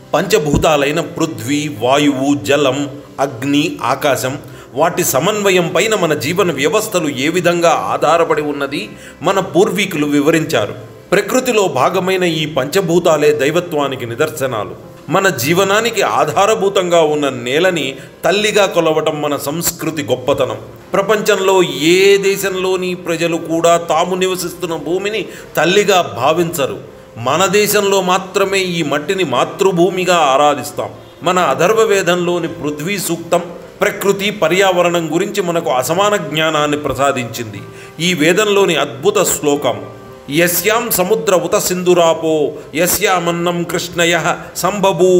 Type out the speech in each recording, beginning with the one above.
పంచభూతాలైన పృథ్వీ వాయువు జలం అగ్ని ఆకాశం వాటి సమన్వయం పైన మన జీవన వ్యవస్థలు ఏ విధంగా ఆధారపడి ఉన్నది మన పూర్వీకులు వివరించారు ప్రకృతిలో భాగమైన ఈ పంచభూతాలే దైవత్వానికి నిదర్శనాలు మన జీవనానికి ఆధారభూతంగా ఉన్న నేలని తల్లిగా కొలవటం మన సంస్కృతి గొప్పతనం ప్రపంచంలో ఏ దేశంలోని ప్రజలు కూడా తాము నివసిస్తున్న భూమిని తల్లిగా భావించరు మన దేశంలో మాత్రమే ఈ మట్టిని మాతృభూమిగా ఆరాధిస్తాం మన అధర్వ వేదంలోని పృథ్వీ సూక్తం ప్రకృతి పర్యావరణం గురించి మనకు అసమాన జ్ఞానాన్ని ప్రసాదించింది ఈ వేదంలోని అద్భుత శ్లోకం యస్యాం సముద్ర ఉత సింధురాపో యస్యామన్నం కృష్ణయ సంబభూ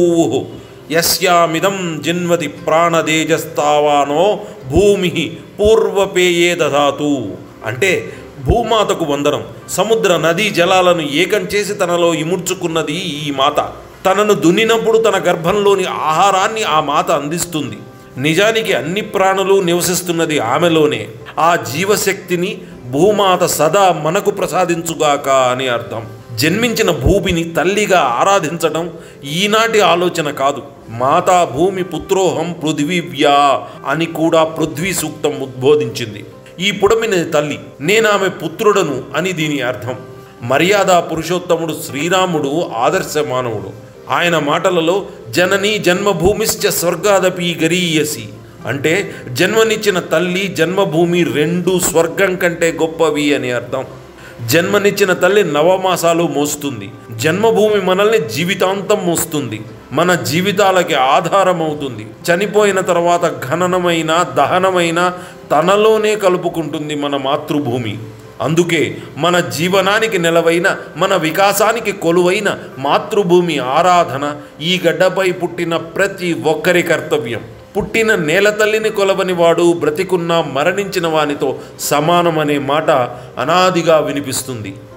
యస్యామిదం జన్మతి ప్రాణదేజస్తావానో భూమి పూర్వపేయే దధాతు అంటే భూమాతకు వందనం సముద్ర నదీ జలాలను ఏకం చేసి తనలో ఇముడ్చుకున్నది ఈ మాత తనను దున్నినప్పుడు తన గర్భంలోని ఆహారాన్ని ఆ మాత అందిస్తుంది నిజానికి అన్ని ప్రాణులు నివసిస్తున్నది ఆమెలోనే ఆ జీవశక్తిని భూమాత సదా మనకు ప్రసాదించుగాక అని అర్థం జన్మించిన భూమిని తల్లిగా ఆరాధించడం ఈనాటి ఆలోచన కాదు మాతా భూమి పుత్రోహం పృథివీవ్యా అని కూడా పృథ్వీ సూక్తం ఉద్బోధించింది ఈ పుడమిన తల్లి నేనామె పుత్రుడను అని దీని అర్థం మర్యాద పురుషోత్తముడు శ్రీరాముడు ఆదర్శ మానవుడు ఆయన మాటలలో జనని జన్మభూమిశ్చ స్వర్గాదపి గరీయసి అంటే జన్మనిచ్చిన తల్లి జన్మభూమి రెండు స్వర్గం కంటే గొప్పవి అని అర్థం జన్మనిచ్చిన తల్లి నవమాసాలు మోస్తుంది జన్మభూమి మనల్ని జీవితాంతం మోస్తుంది మన జీవితాలకి ఆధారమవుతుంది చనిపోయిన తర్వాత ఘననమైన దహనమైన తనలోనే కలుపుకుంటుంది మన మాతృభూమి అందుకే మన జీవనానికి నెలవైన మన వికాసానికి కొలువైన మాతృభూమి ఆరాధన ఈ గడ్డపై పుట్టిన ప్రతి ఒక్కరి కర్తవ్యం పుట్టిన నేల తల్లిని కొలవని వాడు బ్రతికున్నా మరణించిన వానితో సమానమనే మాట అనాదిగా వినిపిస్తుంది